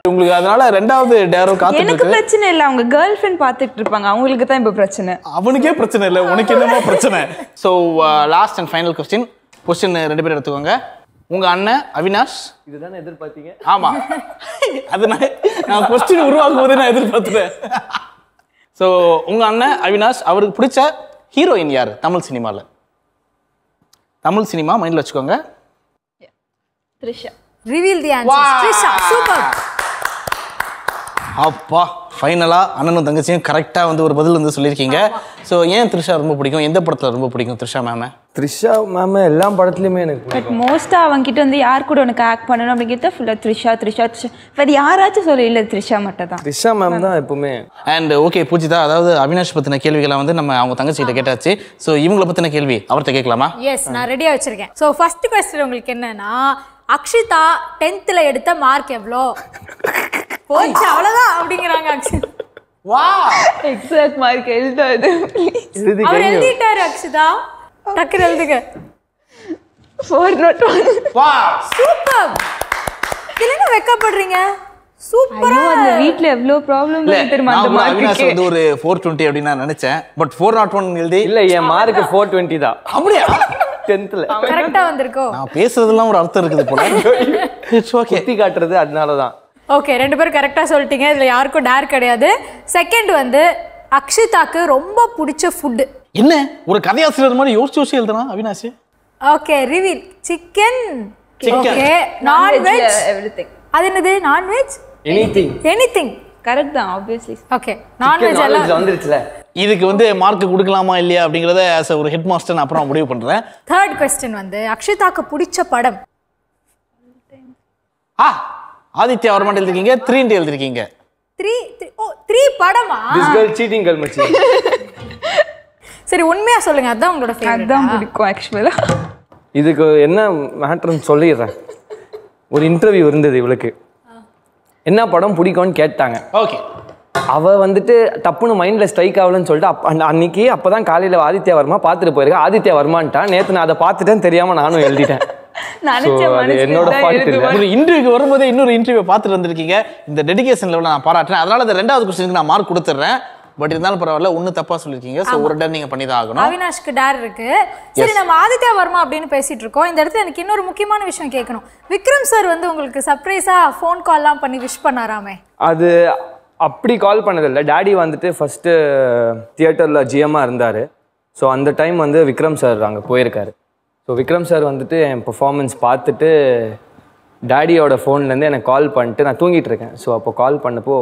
உங்களுக்கு அதனால ரெண்டாவது டேரோ காத்துட்டு எனக்கு இருக்கு பிரச்சனை இல்லை அவங்க கேர்ள் ஃப்ரெண்ட் பார்த்துட்டு இருப்பாங்க அவங்களுக்கு தான் இப்போ பிரச்சனை அவனுக்கே பிரச்சனை இல்லை உனக்கு என்னமோ பிரச்சனை so last and final question question ரெண்டு பேரும் எடுத்துக்கோங்க உங்க அண்ணன் அவினாஷ் இதுதானே எதிர்பார்த்தீங்க ஆமா அது நான் நான் கொஸ்டின் உருவாக்கும் போதே நான் எதிர்பார்த்துட்டேன் ஸோ உங்க அண்ணன் அவினாஷ் அவருக்கு பிடிச்ச ஹீரோயின் யாரு தமிழ் சினிமால தமிழ் சினிமா மைண்ட்ல வச்சுக்கோங்க Trisha reveal the answer Trisha super அப்பா ஃபைனலா அண்ணனும் தங்கச்சியும் கரெக்டா வந்து ஒரு பதில் வந்து சொல்லியிருக்கீங்க ஸோ ஏன் த்ரிஷா ரொம்ப பிடிக்கும் எந்த படத்துல ரொம்ப பிடிக்கும் த்ரிஷா மேம த்ரிஷா மேம் எல்லா படத்துலையுமே எனக்கு பிடிக்கும். பட் மோஸ்ட்டாக அவங்ககிட்ட வந்து யார் கூட உனக்கு ஆக்ட் பண்ணணும் அப்படிங்கிறத ஃபுல்லாக த்ரிஷா த்ரிஷா த்ரிஷா வேறு யாராச்சும் சொல்ல இல்லை த்ரிஷா மட்டும் தான் த்ரிஷா மேம் தான் எப்பவுமே அண்ட் ஓகே பூஜிதா அதாவது அவினாஷ் பத்தின கேள்விகளை வந்து நம்ம அவங்க தங்கச்சி கிட்ட கேட்டாச்சு ஸோ இவங்கள பத்தின கேள்வி அவர்கிட்ட கேட்கலாமா எஸ் நான் ரெடியா வச்சிருக்கேன் ஸோ ஃபர்ஸ்ட் கொஸ்டின் உங்களுக்கு என்னன்னா அக்ஷிதா டென்த்தில் எடுத்த மார்க் எவ்வளோ போச்சு அவ்வளோதான் அப்படிங்கிறாங்க அக்ஷிதா வா எக்ஸாக்ட் மார்க் எழுதாது எழுதி அவர் எழுதிட்டாரு அக்ஷிதா டக்குனு எழுதுங்க ஃபோர் நாட் ஒன் வா சூப்பர் இதுல என்ன வெக்கப்படுறீங்க சூப்பர் ஐயோ அந்த வீட்டில் எவ்வளோ ப்ராப்ளம் இல்ல தெரியுமா நான் அந்த கூட அவினாஷ் மார்க்குக்கு வந்து ஒரு ஃபோர் டுவெண்ட்டி அப்படின்னு நான் நினைச்சேன் பட் ஃபோர் நாட் ஒன் எழுதி இல்ல என் மார்க் ஃபோர் டுவெண்ட்டி தான் அப்படியா டென்த்ல கரெக்டா வந்திருக்கோ நான் பேசுறதுலாம் ஒரு அர்த்தம் இருக்குது போல இட்ஸ் ஓகே குத்தி காட்டுறது அதனால தான் ஓகே ரெண்டு பேரும் கரெக்டாக சொல்லிட்டீங்க இதில் யாருக்கும் டேர் கிடையாது செகண்ட் வந்து அக்ஷிதாக்கு ரொம்ப பிடிச்ச ஃபுட்டு என்ன ஒரு கதையாசிரியர் மாதிரி யோசிச்சு யோசிச்சு எழுதுறான் Avinash okay reveal chicken Chicken. Okay non veg everything அது என்னது நான்வெஜ் எனிதிங் எனிதிங் கரெக்ட் தான் ஆப்வியஸ்லி ஓகே நான்வெஜ் எல்லாம் நாலேஜ் வந்துருச்சுல இதுக்கு வந்து மார்க் கொடுக்கலாமா இல்லையா அப்படிங்கறத as a ஒரு ஹெட் மாஸ்டர் நான் அப்புறம் முடிவு பண்றேன் தேர்ட் கொஸ்டின் வந்து அக்ஷிதாக்கு பிடிச்ச படம் ஆ ஆதித்யா வர்மன் எழுதிருக்கீங்க த்ரீன்ட்டு எழுதிருக்கீங்க த்ரீ ஓ த்ரீ படமா திஸ் கேர்ள் சீட்டிங் கேர்ள் மச்சி சரி உண்மையா சொல்லுங்க அதான் உங்களோட ஃபேவரட் அதுதான் பிடிக்கும் ஆக்சுவலாக இதுக்கு என்ன மேட்டர்னு சொல்லிடுறேன் ஒரு இன்டர்வியூ இருந்தது இவளுக்கு என்ன படம் பிடிக்கும்னு கேட்டாங்க ஓகே அவ வந்துட்டு டப்புன்னு மைண்ட்ல ஸ்ட்ரைக் ஆகலன்னு சொல்லிட்டு அப்ப அந்த அன்னைக்கு அப்பதான் காலையில ஆதித்யா வர்மா பார்த்துட்டு போயிருக்கேன் ஆதித்யா வர்மான்ட்டான் நேத்து நான் அதை பார்த்துட்டேன் தெரியாம நானும் எழுதிட்டேன் நினைச்ச So, அது என்னோட மனசுல fault இல்ல. எழுதுவேன் ஒரு இன்டர்வியூக்கு வரும்போதே இன்னொரு இன்டர்வியூ பார்த்துட்டு வந்திருக்கீங்க இந்த டெடிகேஷன் லெவலில் நான் பாராட்டுறேன் அதனால இந்த ரெண்டாவது கொஸ்டினுக்கு நான் மார்க் கொடுத்துட்றேன் பட் இருந்தாலும் பரவாயில்ல ஒண்ணு தப்பா சொல்லியிருக்கீங்க ஸோ ஒரு டன் நீங்க பண்ணி தான் ஆகணும் அவினாஷ்க்கு டேர் இருக்கு சரி நம்ம ஆதித்யா வர்மா அப்படின்னு பேசிட்டு இருக்கோம் இந்த இடத்துல எனக்கு இன்னொரு முக்கியமான விஷயம் கேட்கணும் விக்ரம் சார் வந்து உங்களுக்கு சர்ப்ரைஸா ஃபோன் கால்லாம் பண்ணி விஷ் பண்ணாராமே அது அப்படி கால் பண்ணதில்லை டேடி வந்துட்டு ஃபஸ்ட்டு தியேட்டரில் ஜிஎம்மாக இருந்தார் ஸோ அந்த டைம் வந்து விக்ரம் சார் அங்கே போயிருக்காரு ஸோ விக்ரம் சார் வந்துட்டு என் பெர்ஃபார்மன்ஸ் பார்த்துட்டு டேடியோட ஃபோன்லேருந்து எனக்கு கால் பண்ணிட்டு நான் தூங்கிட்டு இருக்கேன் ஸோ அப்போ கால் பண்ணப்போ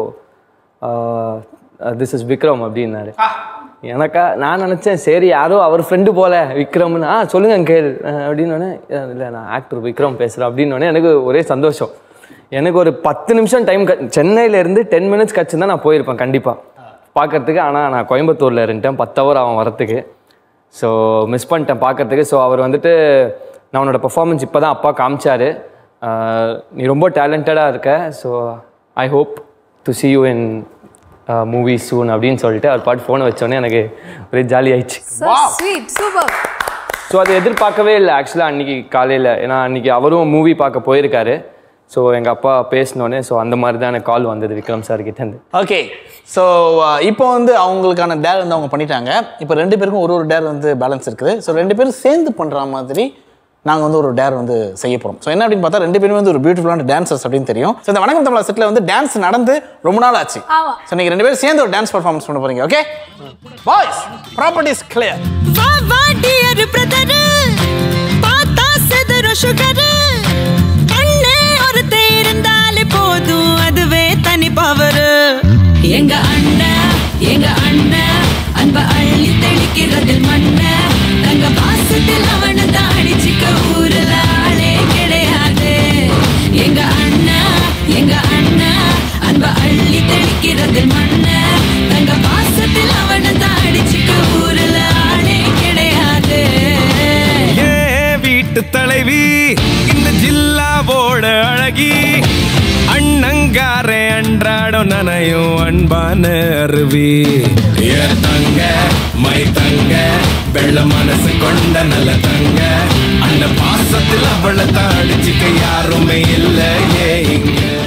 திஸ் இஸ் விக்ரம் அப்படின்னாரு எனக்கா நான் நினச்சேன் சரி யாரோ அவர் ஃப்ரெண்டு போல விக்ரம்னு ஆ சொல்லுங்க அங்கிள் அப்படின்னு இல்லை நான் ஆக்டர் விக்ரம் பேசுகிறேன் அப்படின்னு எனக்கு ஒரே சந்தோஷம் எனக்கு ஒரு பத்து நிமிஷம் டைம் சென்னையில இருந்து டென் மினிட்ஸ் கழிச்சு தான் நான் போயிருப்பேன் கண்டிப்பாக பார்க்கறதுக்கு ஆனால் நான் கோயம்புத்தூரில் இருந்துட்டேன் பத்து ஹவர் அவன் வரத்துக்கு ஸோ மிஸ் பண்ணிட்டேன் பார்க்கறதுக்கு ஸோ அவர் வந்துட்டு நான் உன்னோட பெர்ஃபார்மன்ஸ் இப்போ தான் அப்பா காமிச்சாரு ஆஹ் நீ ரொம்ப டேலண்டடாக இருக்க so I hope to see you in movie soon அப்படின்னு சொல்லிட்டு அவர் பாட்டு ஃபோனை வச்சோடனே எனக்கு ஒரே ஜாலி ஆயிடுச்சு So sweet, super. ஸோ அதை எதிர்பார்க்கவே இல்லை ஆக்சுவலாக அன்றைக்கி காலையில் ஏன்னா அன்றைக்கி அவரும் மூவி பார்க்க போயிருக்காரு ஸோ எங்கள் அப்பா பேசினோடனே ஸோ அந்த மாதிரி தான் எனக்கு கால் வந்தது விக்ரம் சார் கிட்டேருந்து ஓகே ஸோ இப்போ வந்து அவங்களுக்கான டேர் வந்து அவங்க பண்ணிட்டாங்க இப்போ ரெண்டு பேருக்கும் ஒரு ஒரு டேர் வந்து பேலன்ஸ் இருக்குது ஸோ ரெண்டு பேரும் சேர்ந்து பண்ணுற மாதிரி நாங்கள் வந்து ஒரு டேர் வந்து செய்ய போகிறோம் ஸோ என்ன அப்படின்னு பார்த்தா ரெண்டு பேரும் வந்து ஒரு பியூட்டிஃபுல்லான டான்சர்ஸ் அப்படின்னு தெரியும் ஸோ இந்த வணக்கம் தமிழா செட்டில் வந்து டான்ஸ் நடந்து ரொம்ப நாள் ஆச்சு ஆமா. ஸோ நீங்கள் ரெண்டு பேரும் சேர்ந்து ஒரு டான்ஸ் பர்ஃபார்மன்ஸ் பண்ண போறீங்க ஓகே பாய்ஸ் ப்ராப்பர்ட்டிஸ் கிளியர் வா வா டியர் பிரதர் பார்த்தா செதற சுகர் கண்ணே ஒருத்த இருந்தாலே போதும் அதுவே தனி பவர் எங்க அண்ணன் எங்க அண்ணன் அன்ப அள்ளி தெளிக்கிறதில் மண்ண தங்க பாசத்தில் அவனை தான் அடிச்சுக்க ஊர்ல ஆளே கிடையாது எங்க அண்ணா எங்க அண்ணா அன்ப அள்ளி தெளிக்கிறதில் மண்ண தங்க பாசத்தில் அவனை தான் அடிச்சுக்க ஊர்ல ஆளே கிடையாது ஏ வீட்டு தலைவி இந்த ஜில்லாவோட அழகி அண்ணங்காரே அன்றாடம் நனையும் அன்பான அருவி ஏ தங்க மை தங்க வெள்ள மனசு கொண்ட நல்ல தங்க அந்த பாசத்தில் அவளை தாடிச்சுக்க யாருமே இல்லை ஏ இங்க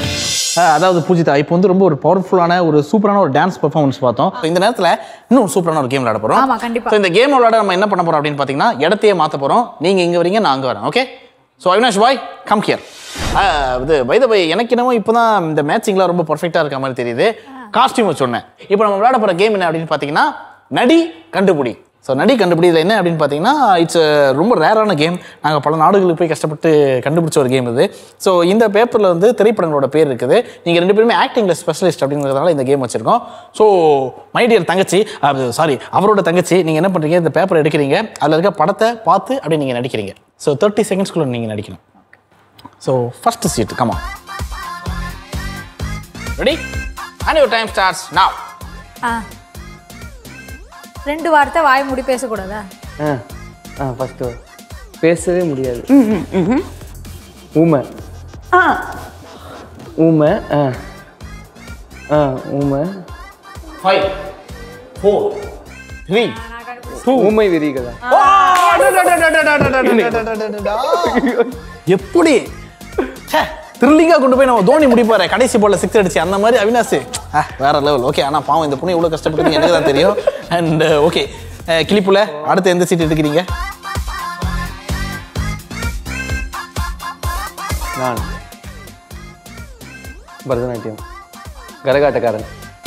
அஹ் அதாவது பூஜிதா இப்போ வந்து ரொம்ப ஒரு பவர்ஃபுல்லான ஒரு சூப்பரான ஒரு டான்ஸ் பெர்ஃபார்மன்ஸ் பார்த்தோம் இந்த நேரத்தில் இன்னும் ஒரு சூப்பரான ஒரு கேம் விளையாட போகிறோம் ஆமா, கண்டிப்பா. ஸோ இந்த கேம் விளையாட நம்ம என்ன பண்ண போகிறோம் அப்படின்னு பார்த்தீங்கன்னா இடத்தையே மாற்ற போகிறோம் நீங்கள் இங்கே வரீங்க நான் அங்கே வரேன் ஓகே ஸோ அவினாஷ் பாய் கம் ஹியர் இது வைத பை எனக்கு என்னமோ இப்போ தான் இந்த மேட்சிங்லாம் ரொம்ப பர்ஃபெக்டாக இருக்க மாதிரி தெரியுது காஸ்டியூம் சொன்னேன் இப்போ நம்ம விளையாட போகிற கேம் என்ன அப்படின்னு பார்த்தீங்கன்னா நடி கண்டுபிடி ஸோ நடி கண்டுபிடி இதில் என்ன அப்படின்னு பார்த்தீங்கன்னா இட்ஸ் ரொம்ப ரேரான கேம் நாங்கள் பல நாடுகளுக்கு போய் கஷ்டப்பட்டு கண்டுபிடிச்ச ஒரு கேம் இது ஸோ இந்த பேப்பரில் வந்து திரைப்படங்களோட பேர் இருக்குது நீங்கள் ரெண்டு பேருமே ஆக்டிங்கில் ஸ்பெஷலிஸ்ட் அப்படிங்கிறதுனால இந்த கேம் வச்சுருக்கோம் ஸோ மைடியர் தங்கச்சி சாரி அவரோட தங்கச்சி நீங்கள் என்ன பண்ணுறீங்க இந்த பேப்பர் எடுக்கிறீங்க அதில் இருக்க படத்தை பார்த்து அப்படி நீங்கள் நடிக்கிறீங்க ஸோ தேர்ட்டி செகண்ட்ஸ்குள்ளே நீங்கள் நடிக்கணும் so first seat come on ready and your time starts now ஆ ரெண்டு வார்த்தை வாய் மூடி பேசக்கூடாதா ஆ ஆ ஃபஸ்ட்டு பேசவே முடியாது ஊமை ஆ ஊமை ஆ ஆ ஊமை ஃபைவ் ஃபோர் த்ரீ ஊமை விரிகளா எப்படி த்ரில்லிங்கா கொண்டு போய் நம்ம தோனி முடிப்பாரு கடைசி பால்ல சிக்ஸ் அடிச்சு அந்த மாதிரி அவினாஷ் ஆ, வேற லெவல் ஓகே ஆனா பாவம் இந்த பொண்ணு இவ்வளவு கஷ்டப்பட்டு எனக்கு தான் தெரியும் அண்ட் ஓகே கிளிப்புல அடுத்து எந்த சீட் எடுக்கிறீங்க நான் பரதநாட்டியம் கரகாட்டக்காரன்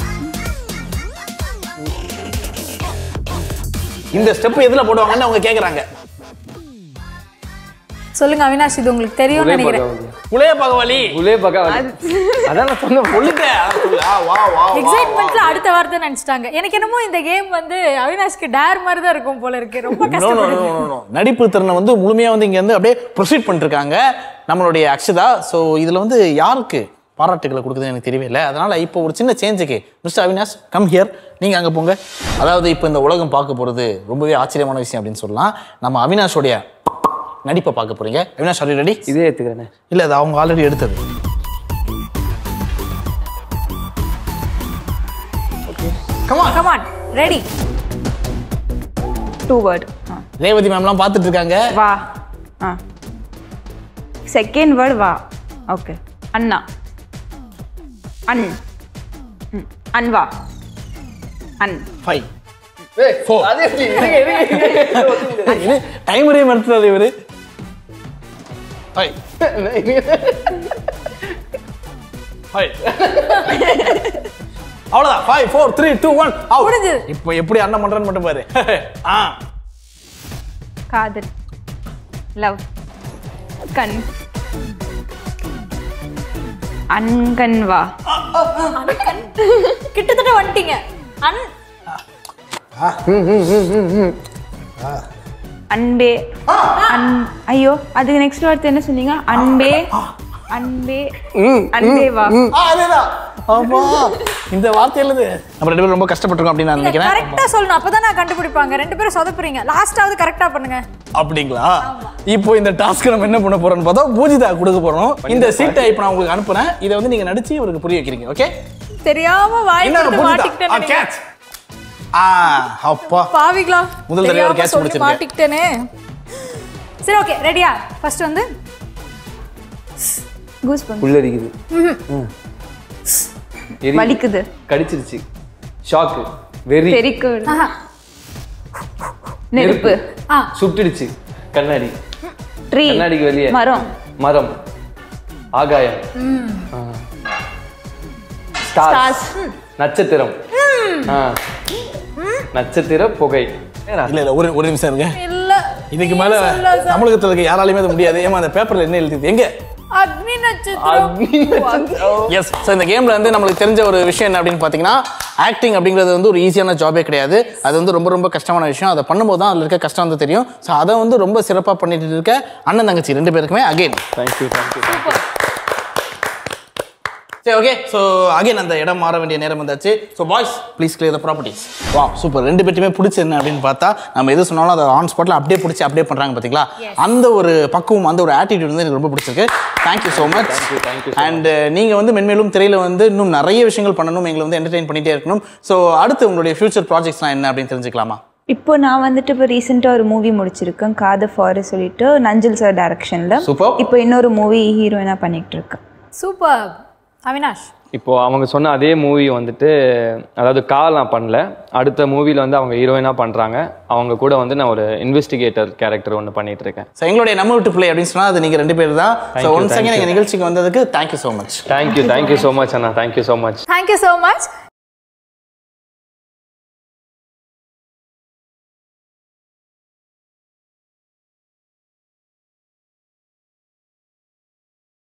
இந்த ஸ்டெப் எதுல போடுவாங்கன்னு அவங்க கேக்குறாங்க சொல்லுங்க அவினாஷ் இது உங்களுக்கு தெரியும்னு உலே நினைக்கிறேன் பகவதி புளைய பகவாலி உலே பகவதி அதான் நான் சொன்ன சொல்லிட்டேன் அதான் சொல்லு. ஆ, வா வா வா, வா எக்ஸைட்மெண்ட்ல அடுத்த வார்த்தை நினைச்சிட்டாங்க எனக்கு என்னமோ இந்த கேம் வந்து அவினாஷ்க்கு டேர் மாதிரி தான் இருக்கும் போல இருக்கு ரொம்ப No, no, no, கஷ்டப்படுது no, no. நடிப்பு திறனை வந்து முழுமையா வந்து இங்க வந்து அப்படியே ப்ரொசீட் பண்ணிட்டு இருக்காங்க நம்மளுடைய அக்ஷதா ஸோ இதுல வந்து யாருக்கு பாராட்டுகளை கொடுக்குதுன்னு எனக்கு தெரியவே இல்லை அதனால இப்போ ஒரு சின்ன சேஞ்சுக்கு மிஸ்டர் அவினாஷ் கம் ஹியர் நீங்க அங்க போங்க அதாவது இப்போ இந்த உலகம் பார்க்க போறது ரொம்பவே ஆச்சரியமான விஷயம் அப்படின்னு சொல்லலாம் நம்ம அவினாஷோடைய நடிப்பை பார்க்க போறீங்க அவினாஷ் ஆர் ரெடி இதே எடுத்துக்கிறேனே இல்ல அது அவங்க ஆல்ரெடி எடுத்தது come on come on ready two word ஆ ரேவதி மேம்லாம் பார்த்துட்டு இருக்காங்க வா ஆ செகண்ட் வேர்ட் வா ஓகே அண்ணா அன் ம், அன்வா அன் ஃபைவ் ஃபோர் டைம் வரையும் மறுத்துறாரு இவரு ஃபைவ் ஃபைவ் அவ்வளோதான் five four three two one முடிஞ்சது. இப்போ எப்படி அண்ணன் பண்றேன்னு மட்டும் பாரு ஆ காதல் லவ் கண் அன்கண் வா கிட்டத்தட்ட வந்துட்டீங்க அன் அன்பே அன் ஐயோ அதுக்கு நெக்ஸ்ட் வார்த்தை என்ன சொன்னீங்க அன்பே அன்பே அன்பே வா ஆ, அதேதான் ஆமா இந்த வார்த்தை எழுது நம்ம ரெண்டு பேரும் ரொம்ப கஷ்டப்பட்டிருக்கோம் அப்படின்னு நான் நினைக்கிறேன் கரெக்டா சொல்லணும் அப்பதான் நான் கண்டுபிடிப்பாங்க ரெண்டு பேரும் சொதப்புறீங்க லாஸ்டாவது கரெக்டா பண்ணுங்க அப்படிங்களா இப்போ இந்த டாஸ்க் நம்ம என்ன பண்ண போறோம்னு பார்த்தா பூஜிதா கொடுக்க போறோம் இந்த சீட்டை இப்போ நான் உங்களுக்கு அனுப்புறேன் இதை வந்து நீங்க நடிச்சு இவருக்கு புரிய வைக்கிறீங்க ஓகே தெரியாம வாய் என்ன போட்டு பூஜிதா மாட்டிக்கிட்டேன்னு ஆ நினைக்கிறேன். கேட்ச் ஆ அப்பா பாவிங்களா முதல் தடவை ஒரு தெரியாம catch சொல்லி பிடிச்சிருக்கேன். மாட்டிக்கிட்டேனே சரி ஓகே ரெடியா ஃபர்ஸ்ட் வந்து கூஸ் பம்ப் உள்ளடிக்குது ம். எரி- வலிக்குது கடிச்சிருச்சு ஷாக்கு வெறி தெறிக்கு ஆஹா. நெருப்பு ஆ சுட்டுடுச்சு கண்ணாடி ட்ரீ கண்ணாடிக்கு வெளியே மரம் மரம் ஆகாயம் ஆ. ஸ்டார் ஸ்டார்ஸ் நட்சத்திரம் ஆ. நட்சத்திர புகை இல்ல இல்ல ஒரு ஒரு நிமிஷம் இருங்க இல்ல இதுக்கு மேல சொல்ல சார். தமிழகத்துல இருக்க யாராலையுமே அது முடியாது ஏமா அந்த பேப்பர்ல என்ன எழுதிது எங்க அக்னி நட்சத்திரம் எஸ் ஸோ இந்த கேம்ல வந்து நம்மளுக்கு தெரிஞ்ச ஒரு விஷயம் என்ன அப்படின்னு பார்த்தீங்கன்னா ஆக்டிங் அப்படிங்கிறது வந்து ஒரு ஈஸியான ஜாபே கிடையாது அது வந்து ரொம்ப ரொம்ப கஷ்டமான விஷயம் அதை பண்ணும்போது தான் அதில் இருக்க கஷ்டம் வந்து தெரியும் ஸோ அதை வந்து ரொம்ப சிறப்பாக பண்ணிட்டு இருக்க அண்ணன் தங்கச்சி ரெண்டு பேருக்குமே அகைன் தேங்க்யூ தேங்க்யூ சரி ஓகே ஸோ அகைன் அந்த இடம் மாற வேண்டிய நேரம் வந்தாச்சு so boys please clear the properties வா சூப்பர் ரெண்டு பேர்ட்டுமே பிடிச்ச என்ன அப்படின்னு பார்த்தா நம்ம எது சொன்னாலும் அதை ஆன் ஸ்பாட்டில் அப்படியே பிடிச்சி அப்படியே பண்ணுறாங்க பார்த்தீங்களா அந்த ஒரு பக்குவம் அந்த ஒரு ஆட்டிடியூட் வந்து எனக்கு ரொம்ப பிடிச்சிருக்கு தேங்க்யூ ஸோ மச் அண்ட் நீங்கள் வந்து மென்மேலும் திரையில் வந்து இன்னும் நிறைய விஷயங்கள் பண்ணணும் எங்களை வந்து என்டர்டெயின் பண்ணிகிட்டே இருக்கணும் ஸோ அடுத்து உங்களுடைய ஃபியூச்சர் ப்ராஜெக்ட்ஸ்லாம் என்ன அப்படின்னு தெரிஞ்சுக்கலாமா இப்போ நான் வந்துட்டு இப்போ ரீசெண்டாக ஒரு மூவி முடிச்சிருக்கேன் காத ஃபாரு சொல்லிட்டு நஞ்சல் சார் டைரக்ஷனில் Super. இப்போ இன்னொரு மூவி ஹீரோயினாக பண்ணிட்டு இருக்கேன் சூப்பர் அவினாஷ் இப்போ அவங்க சொன்ன அதே மூவி வந்துட்டு அதாவது கால் நான் பண்ணல அடுத்த மூவியில் வந்து அவங்க ஹீரோயினாக பண்ணுறாங்க அவங்க கூட வந்து நான் ஒரு இன்வெஸ்டிகேட்டர் கேரக்டர் ஒன்று பண்ணிட்டு இருக்கேன் ஸோ எங்களுடைய நம்ம விட்டு பிள்ளை அப்படின்னு சொன்னா அது நீங்க ரெண்டு பேர் தான் so Thank you, one thank second you. எங்கள் நிகழ்ச்சிக்கு வந்ததுக்கு thank you so much thank you thank you so much அண்ணா thank you so much thank you so much